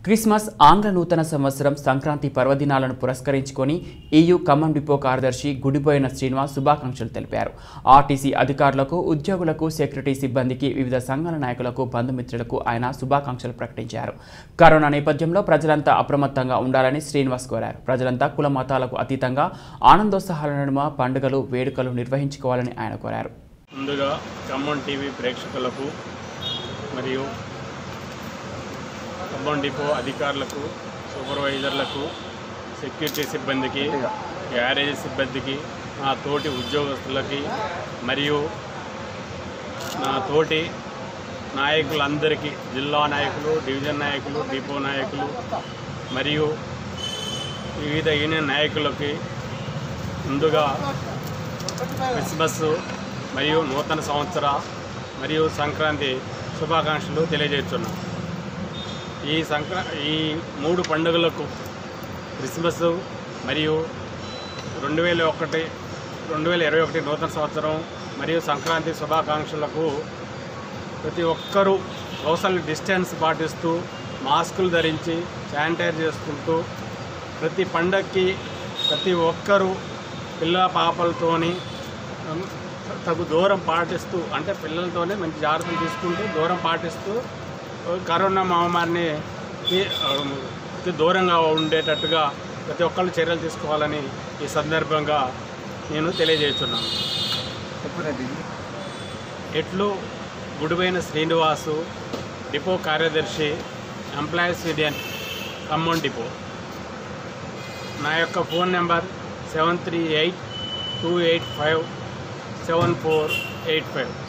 Christmas ఆంగ్ల నూతన సంవత్సరం సంక్రాంతి పర్వదినాలను పురస్కరించుకొని ఈయూ ఖమ్మం డిపో కార్యదర్శి గుడిపోయిన శ్రీనివాస్ శుభాకాంక్షలు తెలిపారు ఆర్టీసీ అధికారులకు ఉద్యోగులకు సెక్యూరిటీ సిబ్బందికి వివిధ సంఘాల నాయకులకు బంధుమిత్రులకు ఆయన శుభాకాంక్షలు ప్రకటించారు కరోనా నేపథ్యంలో ప్రజలంతా అప్రమత్తంగా ఉండాలని శ్రీనివాస్ కోరారు ప్రజలంతా కుల మతాలకు అతీతంగా ఆనందోత్సాహాల నడుమ పండుగలు వేడుకలు నిర్వహించుకోవాలని ఆయన కోరారు ముందుగా ఖమ్మం టీవీ ప్రేక్షకులకు మరియు ఖమ్మం డిపో అధికారులకు సూపర్వైజర్లకు సెక్యూరిటీ సిబ్బందికి గ్యారేజ్ సిబ్బందికి నా తోటి ఉద్యోగస్తులకి మరియు నా తోటి నాయకులందరికీ జిల్లా నాయకులు డివిజన్ నాయకులు డిపో నాయకులు మరియు వివిధ యూనియన్ నాయకులకి ముందుగా క్రిస్మస్ మరియు నూతన సంవత్సర మరియు సంక్రాంతి శుభాకాంక్షలు తెలియజేస్తున్నాం ఈ సంక్రా ఈ మూడు పండుగలకు క్రిస్మస్ మరియు రెండు వేల ఒకటి రెండు వేల ఇరవై ఒకటి నూతన సంవత్సరం మరియు సంక్రాంతి శుభాకాంక్షలకు ప్రతి ఒక్కరూ సోషల్ డిస్టెన్స్ పాటిస్తూ మాస్కులు ధరించి శానిటైజ్ చేసుకుంటూ ప్రతి పండగకి ప్రతి ఒక్కరూ పిల్ల పాపలతోని ఉమ్, తగు దూరం పాటిస్తూ అంటే పిల్లలతోనే మంచి జాగ్రత్తలు తీసుకుంటూ దూరం పాటిస్తూ ఆ, కరోనా మహమ్మారిని కి- ఆ, కి దూరంగా ఉండేటట్టుగా ప్రతి ఒక్కళ్ళు చర్యలు తీసుకోవాలని ఈ సందర్భంగా నేను తెలియజేస్తున్నాను ఎట్లు గుడివైన శ్రీనివాసు డిపో కార్యదర్శి ఎంప్లాయీస్ యూనియన్ ఖమ్మం డిపో నా యొక్క phone number seven three eight two eight five seven four eight five